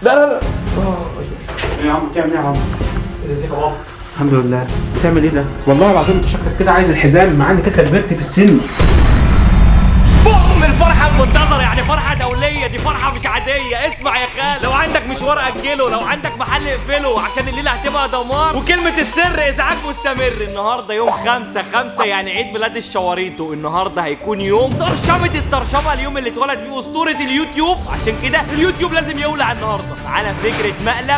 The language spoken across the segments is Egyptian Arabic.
لا لا لا ايه يا عم بتعمل ايه يا عم ازيك يا بابا الحمد لله بتعمل ايه ده والله العظيم انت شكلك كده عايز الحزام مع انك انت كبرت في السن فوق من الفرحة المنتظرة يعني فرحة دولية دي فرحة مش عادية اسمع يا خال لو عندك مشوار أجله لو عندك محل اقفله عشان الليلة هتبقى دمار وكلمة السر إزعاج مستمر النهاردة يوم خمسة خمسة يعني عيد ميلاد الشواريتو النهاردة هيكون يوم طرشمة الطرشمة اليوم اللي اتولد فيه أسطورة اليوتيوب عشان كده اليوتيوب لازم يولع النهاردة على فكرة مقلب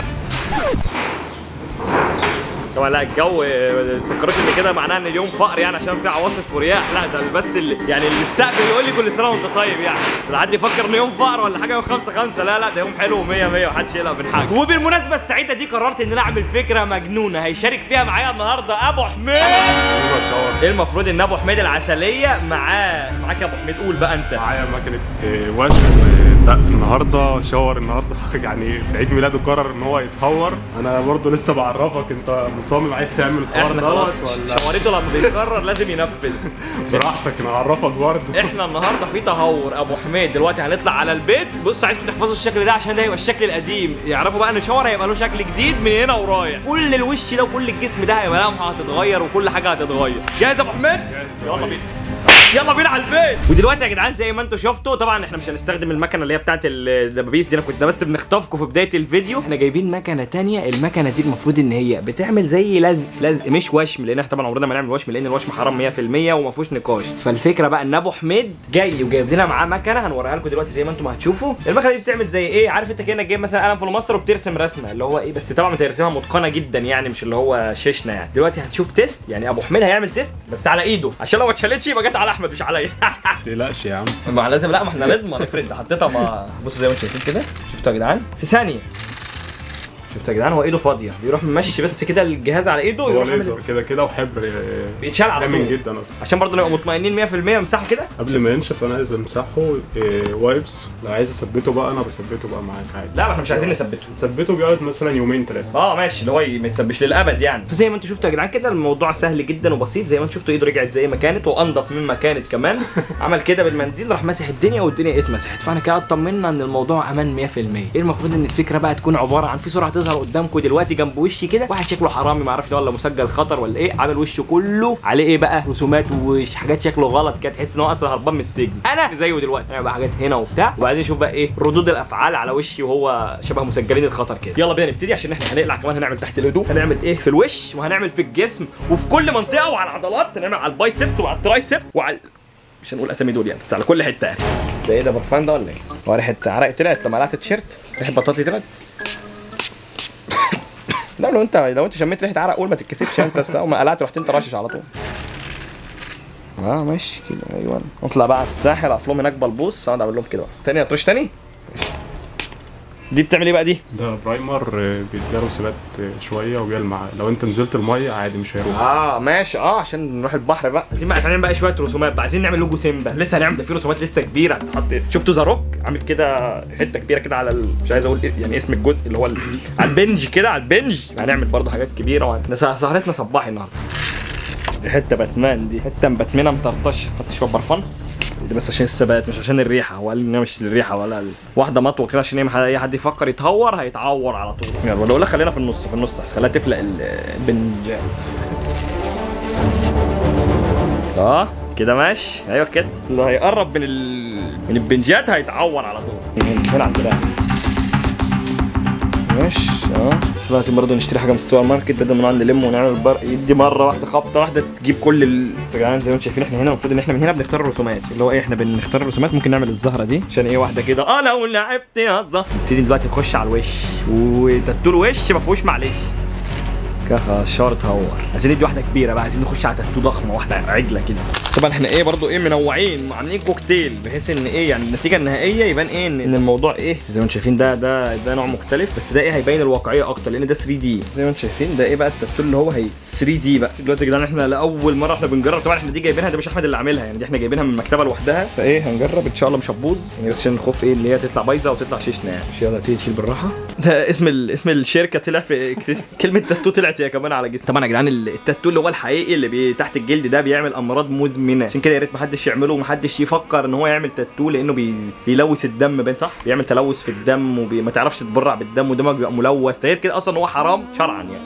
طبعا لا الجو ما تفكروش ان كده معناه ان اليوم فقر يعني عشان في عواصف ورياح لا ده بس اللي يعني اللي السقف بيقول لي كل سنه وانت طيب يعني بس لا حد يفكر ان يوم فقر ولا حاجه يوم 5 5 لا لا ده يوم حلو و100 100 ومحدش يقلق من حاجه وبالمناسبه السعيده دي قررت ان انا اعمل فكره مجنونه هيشارك فيها معايا النهارده ابو حميد ايه المفروض ان ابو حميد العسليه معاه معاك يا ابو حميد قول بقى انت معايا مكنه آه، وش دق النهارده شاور النهارده يعني في عيد ميلاده قرر ان هو يتهور انا برضه لسه بعرفك انت مصمم عايز تعمل الحوار احنا دوت خلاص ولا شواريته لما بيقرر لازم ينفذ براحتك انا اعرفك برضه احنا النهارده في تهور ابو حميد دلوقتي هنطلع على البيت بص عايزكم تحفظوا الشكل ده عشان ده هيبقى الشكل القديم يعرفوا بقى ان شاور هيبقى له شكل جديد من هنا ورايح كل الوش ده وكل الجسم ده هيبقى لمعه هتتغير وكل حاجه هتتغير جاهز يا ابو حميد يلا بينا يلا بينا على البيت ودلوقتي يا جدعان زي ما انتم شفتوا طبعا احنا مش هنستخدم المكنه اللي هي بتاعت الدبابيس دي انا كنت بس بنخطفكم في بدايه الفيديو احنا جايبين مكنه تانية المكنه دي المفروض ان هي بتعمل زي لزق لزق مش وشم لان احنا طبعا عمرنا ما نعمل وشم لان الوشم حرام 100% وما فيهوش نقاش فالفكره بقى ان ابو حميد جاي وجايب لنا معاه مكنه هنوريها لكم دلوقتي زي ما انتم هتشوفوا المكنه دي بتعمل زي ايه عارف انت كانك جايب مثلا قلم فلوماستر وبترسم رسمه اللي هو ايه بس طبعا بترسمها متقنه جدا يعني مش اللي هو شيشنا يعني دلوقتي هتشوف تيست يعني ابو حميد هيعمل تيست بس على ايده عشان لو ما اتشالتش يبقى جت على احمد مش عليا ما تقلقش يا عم ما لازم لا ما احنا نضمن افرض انت حطيتها ما بصوا زي ما انتم شايفين كده شفتوا يا جدعان في ثانيه شفتوا يا جدعان هو ايده فاضيه بيروح ممشي بس كده الجهاز على ايده هو يروح ليزر عامل كده كده وحبر آه، بيتشال على امن طول جدا اصلا عشان برضه نبقى مطمئنين 100% مساحه كده قبل ما ينشف انا عايز امسحه آه، وايبس لو عايز اثبته بقى انا بثبته بقى معاك عادي لا ما احنا مش عايزين نثبته ثبته بيقعد مثلا يومين ثلاثه اه ماشي اللي هو ما يتسبش للابد يعني فزي ما انتم شفتوا يا جدعان كده الموضوع سهل جدا وبسيط زي ما انتم شفتوا ايده رجعت زي ما كانت وانضف مما كانت كمان عمل كده بالمنديل راح ماسح الدنيا والدنيا اتمسحت فاحنا كده اطمنا ان الموضوع امان 100% ايه المفروض ان الفكره بقى تكون عباره عن في صوره هتظهر قدامكم دلوقتي جنب وشي كده واحد شكله حرامي ما اعرفش ده ولا مسجل خطر ولا ايه عامل وشه كله عليه ايه بقى رسومات ووش حاجات شكله غلط كده تحس ان هو اصلا هربان من السجن انا زيه دلوقتي يعني بقى حاجات هنا وبتاع وبعدين شوف بقى ايه ردود الافعال على وشي وهو شبه مسجلين الخطر كده يلا بينا نبتدي عشان احنا هنقلع كمان هنعمل تحت الهدوء هنعمل ايه في الوش وهنعمل في الجسم وفي كل منطقه وعلى العضلات هنعمل على البايسبس وعلى الترايسبس وعلى مش هنقول اسامي دول يعني بس على كل حته يعني ده ايه ده برفان ده ولا ايه؟ هو ريحه عرق طلعت لما قلعت التيشيرت ريحه بطاطي طلعت لا لو انت لو انت شميت ريحه عرق قول ما تتكسفش انت بس اول ما قلعت رحت انت راشش على طول اه ماشي كده ايوه اطلع بقى على الساحل اقف لهم هناك بلبوس اقعد اعمل لهم كده بقى. تاني هترش تاني ماشي. دي بتعمل ايه بقى دي؟ ده برايمر آه، بيديله ثبات آه، شويه وبيلمع لو انت نزلت الميه عادي مش هيروح اه ماشي اه عشان نروح البحر بقى عايزين بقى هنعمل بقى شويه رسومات بقى عايزين نعمل لوجو سيمبا لسه هنعمل ده في رسومات لسه كبيره هتتحط شفتوا ذا روك عامل كده حته كبيره كده على ال... مش عايز اقول إيه- يعني اسم الجزء اللي هو ال... على البنج كده على البنج هنعمل برضه حاجات كبيره وهن- ده سه- سهرتنا صباحي النهارده دي حته باتمان دي حته باتمانه مطرطشه حط شويه برفان دي بس عشان الثبات مش عشان الريحه هو قال ان هي مش الريحه ولا ال... واحده مطوه كده عشان ايه اي حد يفكر يتهور هيتعور على طول يلا ولا اقول لك خلينا في النص في النص احسن خليها تفلق ال- البنجات اه كده ماشي ايوه كده اللي هيقرب من ال... من البنجات هيتعور على طول هنا عندنا ماشي اه بس لازم برضه نشتري حاجه من السوبر ماركت بدل ما نقعد نلم ونعمل بر... يدي مره واحده خبطه واحده تجيب كل ال... بس يا جدعان زي ما انتم شايفين احنا هنا المفروض ان احنا من هنا بنختار الرسومات اللي هو ايه احنا بنختار الرسومات ممكن نعمل الزهره دي عشان ايه واحده كده اه لو لعبت يا زهره نبتدي دلوقتي نخش على الوش وتاتو الوش ما فيهوش معلش كده خلاص شهر تهور عايزين ندي واحده كبيره بقى عايزين نخش على تاتو ضخمه واحده عجله كده طبعا احنا ايه برضو ايه منوعين وعاملين كوكتيل بحيث ان ايه يعني النتيجه النهائيه يبان ايه ان إن الموضوع ايه زي ما انتم شايفين ده ده ده نوع مختلف بس ده ايه هيبين الواقعيه اكتر لان ده 3 دي زي ما انتم شايفين ده ايه بقى التاتو اللي هو هي 3 دي بقى دلوقتي يا جدعان احنا لاول مره احنا بنجرب طبعا احنا دي جايبينها ده مش احمد اللي عاملها يعني دي احنا جايبينها من مكتبه لوحدها فايه هنجرب ان شاء الله مش هتبوظ يعني بس عشان الخوف ايه اللي هي تطلع بايظه وتطلع شيشنا يعني مش يلا تيجي تشيل بالراحه ده اسم ال... اسم الشركه طلع في كلمه تاتو طلعت طلعت هي كمان على جسمي طبعا يا جدعان ال- التاتو اللي هو الحقيقي اللي بي تحت الجلد ده بيعمل امراض مزمنه عشان كده يا ريت محدش يعمله ومحدش يفكر ان هو يعمل تاتو لانه بي... بيلوث الدم باين صح بيعمل تلوث في الدم وما تعرفش تتبرع بالدم ودمك بيبقى ملوث غير كده اصلا هو حرام شرعا يعني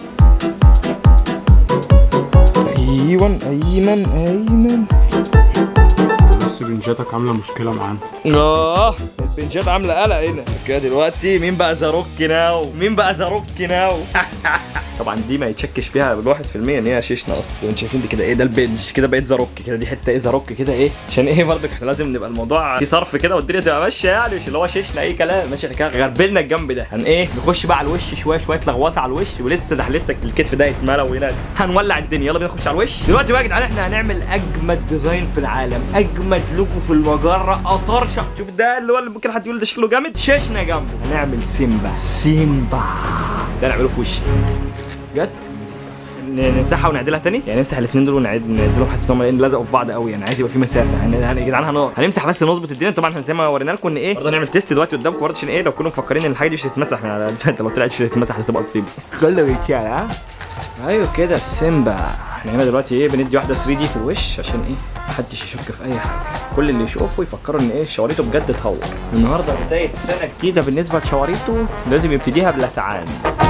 ايوه ايمن ايمن بس بنجاتك عامله مشكله معانا اه البنجات عامله قلق هنا كده دلوقتي مين بقى زاروك ناو مين بقى زاروك ناو طبعا دي ما يتشكش فيها بالواحد في المية ان هي شيشنا اصلا زي ما انتوا شايفين دي كده ايه ده البنج كده بقيت زاروك كده دي حته ايه زاروك كده ايه عشان ايه برضك احنا لازم نبقى الموضوع في صرف كده والدنيا تبقى ماشيه يعني مش اللي هو شيشنا اي كلام ماشي احنا كده غربلنا الجنب ده هن ايه نخش بقى على الوش شويه شويه لغوصه على الوش ولسه ده لسه الكتف ده يتملى وينادي هنولع الدنيا يلا بينا نخش على الوش دلوقتي بقى يا جدعان احنا هنعمل اجمد ديزاين في العالم اجمد لوجو في المجره اطرشه شوف ده اللي هو اللي ممكن حد يقول ده شكله جامد شيشنا جنبه هنعمل سيمبا سيمبا ده نعمله في وشي جد ن- نمسحها ونعدلها تاني يعني نمسح الاثنين دول ونعد نعدلهم حاسس ان هم لزقوا في بعض قوي يعني عايز يبقى في مسافه هن... هن... يا جدعان هن... هنمسح بس نظبط الدنيا طبعا احنا زي ما ورينا لكم ان ايه برضه نعمل تيست دلوقتي قدامكم برضه عشان ايه لو كنتوا مفكرين ان الحاجه دي مش هتتمسح من على انت لو طلعت مش هتتمسح هتبقى مصيبه كله بيتشال ها ايوه كده السيمبا احنا هنا دلوقتي ايه بندي واحده 3 دي في الوش عشان ايه محدش يشك في اي حاجه كل اللي يشوفه يفكروا ان ايه شواريته بجد اتهور النهارده بدايه سنه جديده بالنسبه لشواريته لازم يبتديها بلسعان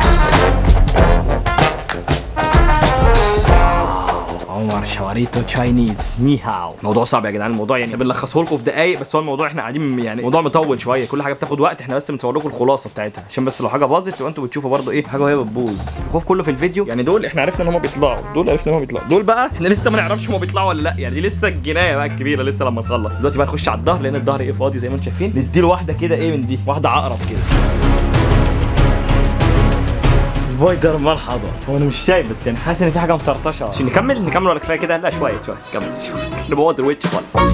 عمر شواريتو تشاينيز ني هاو موضوع صعب يا جدعان الموضوع يعني بنلخصه لكم في دقايق بس هو الموضوع احنا قاعدين يعني موضوع مطول شويه كل حاجه بتاخد وقت احنا بس بنصور لكم الخلاصه بتاعتها عشان بس لو حاجه باظت تبقى انتوا بتشوفوا برضو ايه حاجه وهي بتبوظ الخوف كله في الفيديو يعني دول احنا عرفنا ان هم بيطلعوا دول عرفنا ان هم بيطلعوا دول بقى احنا لسه ما نعرفش هم بيطلعوا ولا لا يعني دي لسه الجنايه بقى الكبيره لسه لما نخلص دلوقتي بقى نخش على الظهر لان الظهر ايه فاضي زي ما انتم شايفين نديله واحده كده ايه من دي واحده عقرب كده سبايدر مان حضر هو انا مش شايف بس يعني حاسس ان في حاجه مطرطشه عشان نكمل نكمل ولا كفايه كده لا شويه شويه كمل بس شويه نبوظ الويتش خالص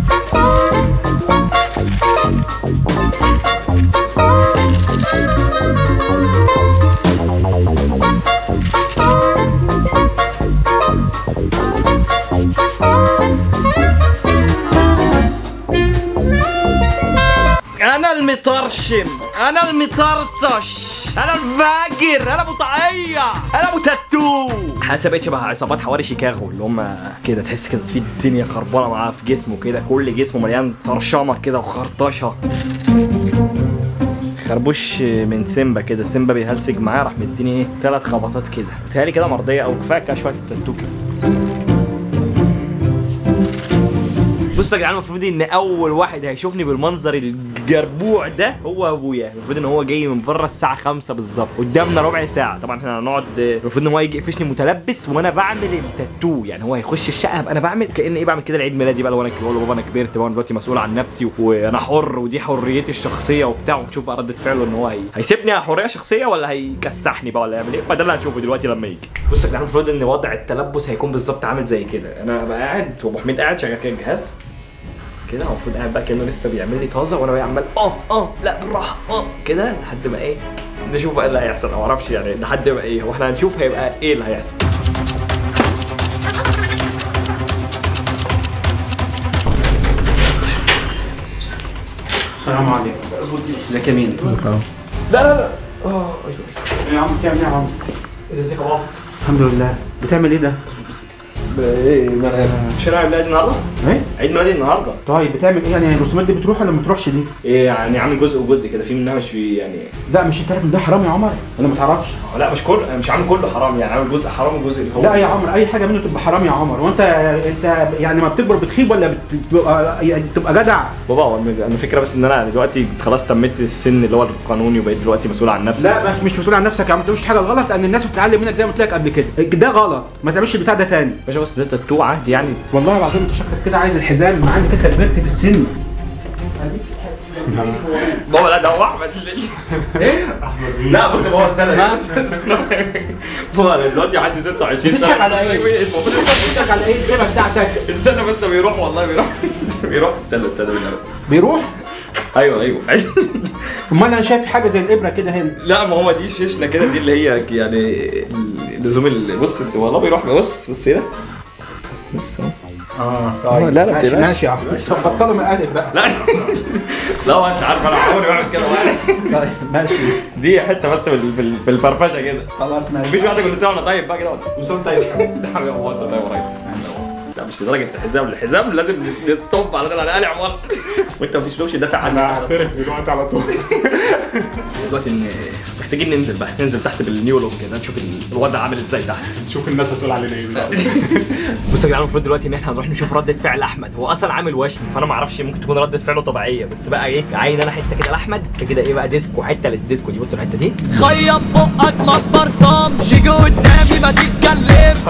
انا المطرشم انا المطرطش انا الفاجر انا ابو طاقيه انا ابو تاتو حاسه بقيت شبه عصابات حواري شيكاغو اللي هم كده تحس كده في الدنيا خربانه معاه في جسمه كده كل جسمه مليان طرشمه كده وخرطشه خربوش من سيمبا كده سيمبا بيهلسج معاه راح مديني ايه ثلاث خبطات كده بتهيألي كده مرضيه او كفايه كده شويه التاتو كده بصوا يا جدعان المفروض ان اول واحد هيشوفني بالمنظر الجربوع ده هو ابويا المفروض ان هو جاي من بره الساعه 5 بالظبط قدامنا ربع ساعه طبعا احنا هنقعد المفروض ان هو يجي يقفشني متلبس وانا بعمل التاتو يعني هو هيخش الشقه ابقى انا بعمل كان ايه بعمل كده العيد ميلادي بقى لو انا بقول له بابا انا كبرت بقى انا دلوقتي مسؤول عن نفسي وانا حر ودي حريتي الشخصيه وبتاع ونشوف بقى رده فعله ان هو هي... هيسيبني على حريه شخصيه ولا هيكسحني بقى ولا يعمل ايه فده اللي هنشوفه دلوقتي لما يجي بصوا يا جدعان المفروض ان وضع التلبس هيكون بالظبط عامل زي كده انا بقى قاعد وابو حميد قاعد شغال كده الجهاز كده هو المفروض قاعد بقى كانه لسه بيعمل لي طازه وانا بقى عمال اه اه لا بالراحه اه كده لحد ما ايه نشوف بقى اللي هيحصل أنا ما اعرفش يعني لحد ما ايه هو احنا هنشوف هيبقى ايه اللي هيحصل السلام عليكم ازيك يا مين؟ لا لا لا اه يا عم بتعمل ايه يا عم؟ ازيك يا بابا الحمد لله بتعمل ايه ده؟ ايه مش انا عيد ميلادي النهارده؟ ايه؟ عيد ميلادي النهارده طيب بتعمل ايه يعني الرسومات دي بتروح ولا ما بتروحش دي؟ ايه يعني عامل جزء وجزء كده في منها مش بي- يعني لا مش انت عارف ان ده حرام يا عمر ولا ما تعرفش؟ آه، لا مش كل أنا مش عامل كله حرام يعني عامل جزء حرام وجزء اللي هو لا يا عمر اي حاجه منه تبقى حرام يا عمر وانت انت يعني ما بتكبر بتخيب ولا بتبقى يعني تبقى جدع بابا هو انا فكره بس ان انا دلوقتي خلاص تميت السن اللي هو القانوني وبقيت دلوقتي مسؤول عن نفسي لا بس مش مسؤول عن نفسك يا عم ما تعملش حاجه غلط لان الناس بتتعلم منك زي ما قلت لك قبل كده ده غلط ما تعملش البتاع ده تاني باشا بس ده تاتو عهدي يعني والله العظيم انت شكلك كده عايز الحزام مع انك انت كبرت في السن بابا لا ده هو احمد ايه؟ لا بص بابا استنى بابا انا دلوقتي عندي 26 سنه بتضحك على ايه؟ المفروض بتضحك على ايه الجبهه بتاعتك؟ استنى بس بيروح والله بيروح بيروح استنى استنى بالله بس بيروح؟ ايوه ايوه امال انا شايف حاجه زي الابره كده هنا لا ما هو دي شيشنا كده دي اللي هي يعني لزوم ال- بص والله بيروح بص بص هنا بص اهو اه لا، لا، ما ماشي تقلقش. ماشي يا عم طب بطلوا مقالب بقى لا لا هو انت عارف انا عمري بعمل كده طيب ماشي دي حته بس بال- بال- بالفرفشه كده خلاص ماشي مفيش واحد يقول لي سنه وانا طيب بقى كده وصلت طيب ده حبيبي هو انت طيب يا ريس لا مش لدرجه الحزام الحزام لازم نستوب على طول على الاقل عمر وانت مفيش لوش دافع عني انا هعترف دلوقتي على طول دلوقتي ان محتاجين ننزل بقى ننزل تحت بالنيو لوك كده نشوف الوضع عامل ازاي تحت شوف الناس هتقول علينا ايه دلوقتي بصوا يا جدعان المفروض دلوقتي ان احنا هنروح نشوف رده فعل احمد هو اصلا عامل وشم فانا ما اعرفش ممكن تكون رده فعله طبيعيه بس بقى ايه عاين انا حته كده لاحمد كده ايه بقى ديسكو حته للديسكو دي بصوا الحته دي خيط بقك ما تبرطمش تيجي قدامي ما تتكلمش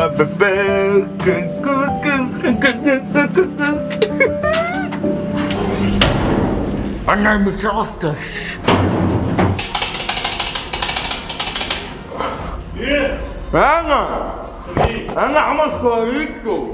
انا مش عطش انا انا عمل خريطه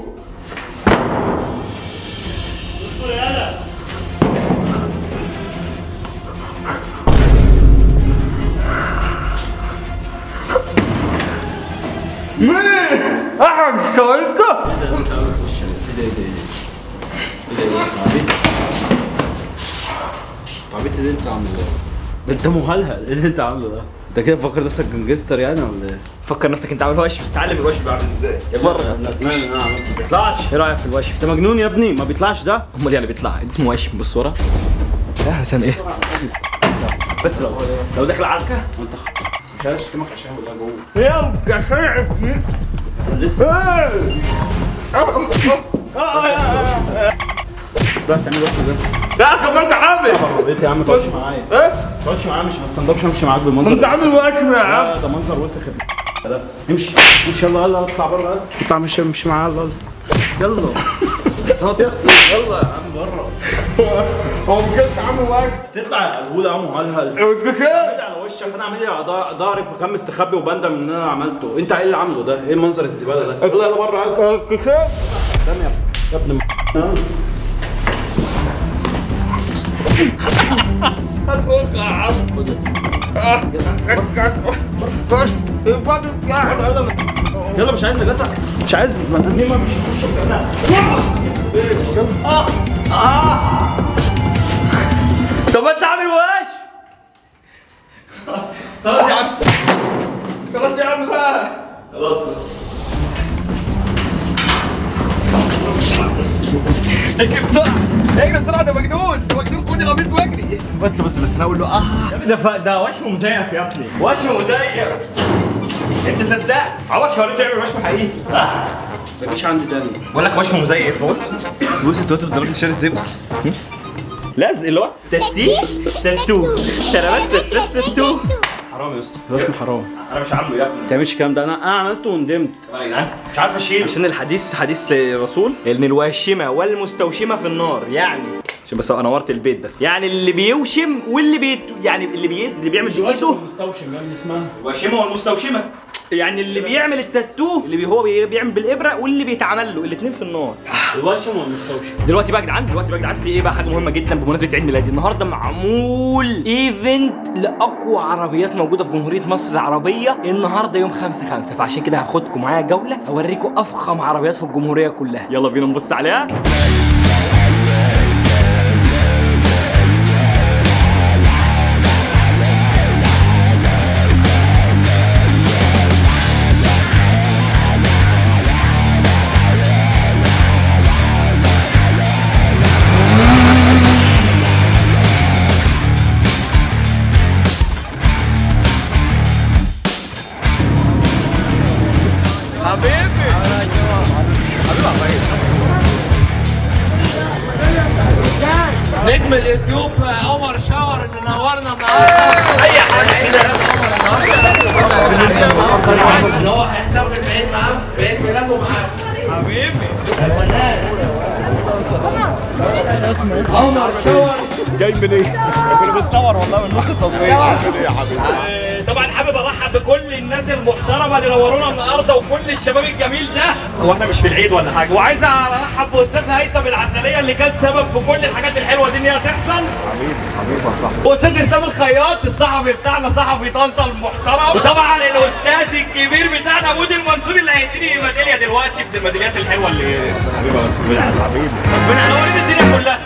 مين؟ احد الشركة؟ طب انت اللي انت عامله ده انت مهلهل ايه اللي انت عامله ده انت كده فاكر نفسك جنجستر يعني ولا ايه؟ فكر نفسك انت عامل وشم تعلم الوشم بيعمل ازاي اتفرج لا انا ما بيطلعش ايه رايك في الوشم؟ انت مجنون يا ابني ما بيطلعش ده امال يعني بيطلع اسمه وشم بص ورا لا حسن ايه بس لو لو داخل عسكر وانت خ- مش عايز اشتمك عشان والله جوه يا كشعب لسه لا تعمل بس ده لا طب ما انت عامل بقيت يا عم ما تقعدش معايا ايه ما تقعدش معايا مش ما استنضفش امشي معاك بالمنظر انت ده. عامل وشم يا عم لا ده منظر وسخ ده امشي امشي يلا يلا اطلع بره اطلع امشي امشي معايا يلا يلا يلا هو تفصل يلا يا عم بره هو بجد عامل وشم تطلع يا قلبول يا عم مهلهل انت كده كده على وشك انا عامل ايه ضهري في مكان مستخبي وبندم ان انا عملته انت ايه اللي عامله ده ايه المنظر الزباله ده يلا يلا بره يلا انت كده استنى يا يا ابن م- هتخش يا عم يلا مش عايز نجاسه مش عايز ما مش هيخشوا كده طب ما انت عامل وش خلاص يا عم خلاص يا عم بقى خلاص بس اجري بسرعة اجري بسرعة ده مجنون ده مجنون خد القميص واجري بس بس بس انا اقول له اه يا ابني ده ف- ده وشم مزيف يا ابني وشم مزيف انت صدقت عوض شهرين تعمل وشم حقيقي مفيش عندي تاني بقول لك وشم مزيف بص بص بص انت ضربت شارع ازاي بص لازق اللي هو تاتي تاتو ترابات تاتو حرام يا اسطى ده اسمه حرام انا مش عامله يا ابني ما تعملش الكلام ده انا انا عملته وندمت مش عارف اشيل عشان الحديث حديث رسول ان الواشمه والمستوشمه في النار يعني عشان بس نورت البيت بس يعني اللي بيوشم واللي بيت يعني اللي بي... اللي بيعمل بايده مستوشم يا ابني اسمها الواشمه والمستوشمه يعني اللي بيعمل التاتو اللي بي هو بي- بيعمل بالابره واللي بيتعمل له الاثنين في النار الوشم والمستوشم دلوقتي بقى يا جدعان دلوقتي بقى يا جدعان في ايه بقى حاجه مهمه جدا بمناسبه عيد ميلادي النهارده معمول ايفنت لاقوى عربيات موجوده في جمهوريه مصر العربيه النهارده يوم 5 5 فعشان كده هاخدكم معايا جوله اوريكم افخم عربيات في الجمهوريه كلها يلا بينا نبص عليها نجم اليوتيوب عمر شاور اللي نورنا النهارده اي حاجه ان هو هيحتفل بعيد معاه بعيد ميلاده معاه جاي من ايه؟ كنا بنتصور والله من نص التصوير عامل ايه يا حبيبي؟ طبعا حابب ارحب بكل الناس المحترمه اللي نورونا النهارده وكل الشباب الجميل ده هو احنا مش في العيد ولا حاجه وعايز ارحب باستاذ هيثم العسليه اللي كان سبب في كل الحاجات الحلوه دي ان هي تحصل حبيبي حبيبي واستاذ اسلام الخياط الصحفي بتاعنا صحفي طنطا المحترم وطبعا الاستاذ الكبير بتاعنا مودي المنصور اللي هيديني ميداليه دلوقتي من الميداليات الحلوه اللي حبيبي حبيبي ربنا ينور الدنيا كلها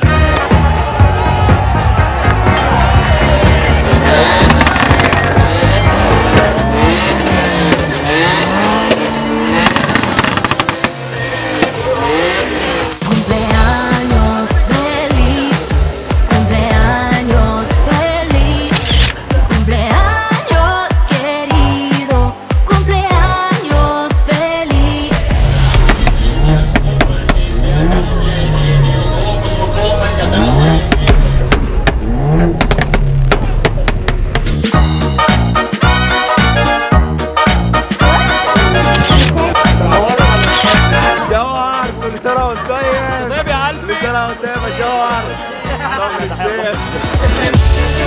Cumpleaños feliz, cumpleaños feliz, cumpleaños querido, cumpleaños feliz. جوهر كل سنه وانت طيب طيب يا قلبي كل سنه وانت طيب يا جوهر